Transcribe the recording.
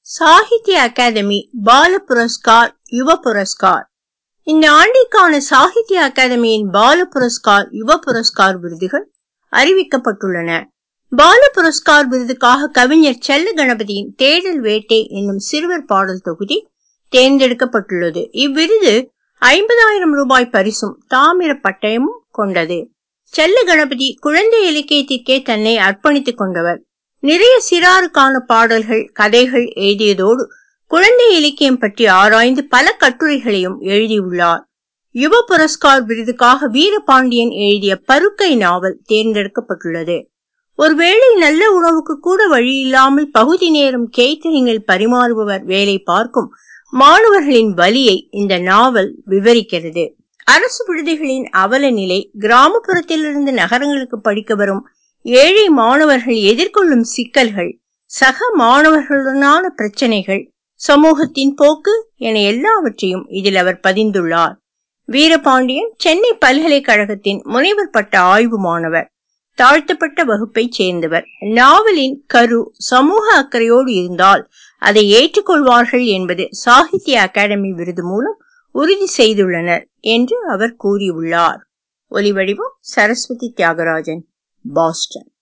சாகித்ய அகாதமி பால புரஸ்கார் யுவ புரஸ்கார் இந்த ஆண்டிற்கான சாகித்ய அகாதமியின் பால புரஸ்கார் யுவ புரஸ்கார் விருதுகள் அறிவிக்கப்பட்டுள்ளன பால புரஸ்கார் விருதுக்காக கவிஞர் செல்ல கணபதியின் தேடல் வேட்டை என்னும் சிறுவர் பாடல் தொகுதி தேர்ந்தெடுக்கப்பட்டுள்ளது இவ்விருது ஐம்பதாயிரம் ரூபாய் பரிசும் தாமிர பட்டயமும் கொண்டது செல்ல கணபதி குழந்தை இலக்கியத்திற்கே தன்னை அர்ப்பணித்துக் கொண்டவர் நிறைய சிறாருக்கான பாடல்கள் கதைகள் எழுதியதோடு குழந்தை இலக்கியம் பற்றி ஆராய்ந்து பல கட்டுரைகளையும் எழுதியுள்ளார் யுவ புரஸ்கார் விருதுக்காக வீரபாண்டியன் எழுதிய பருக்கை நாவல் தேர்ந்தெடுக்கப்பட்டுள்ளது ஒருவேளை நல்ல உணவுக்கு கூட வழியில்லாமல் பகுதி நேரம் கேட்டரிங்கில் பரிமாறுபவர் வேலை பார்க்கும் மாணவர்களின் வலியை இந்த நாவல் விவரிக்கிறது அரசு விடுதிகளின் அவல நிலை கிராமப்புறத்திலிருந்து நகரங்களுக்கு படிக்க வரும் ஏழை மாணவர்கள் எதிர்கொள்ளும் சிக்கல்கள் சக மாணவர்களுடனான பிரச்சனைகள் சமூகத்தின் போக்கு என எல்லாவற்றையும் இதில் அவர் பதிந்துள்ளார் வீரபாண்டியன் சென்னை பல்கலைக்கழகத்தின் முனைவர் பட்ட ஆய்வு மாணவர் தாழ்த்தப்பட்ட வகுப்பைச் சேர்ந்தவர் நாவலின் கரு சமூக அக்கறையோடு இருந்தால் அதை ஏற்றுக்கொள்வார்கள் என்பது சாகித்ய அகாடமி விருது மூலம் உறுதி செய்துள்ளனர் என்று அவர் கூறியுள்ளார் ஒலிவடிவம் சரஸ்வதி தியாகராஜன் பாஸ்டன்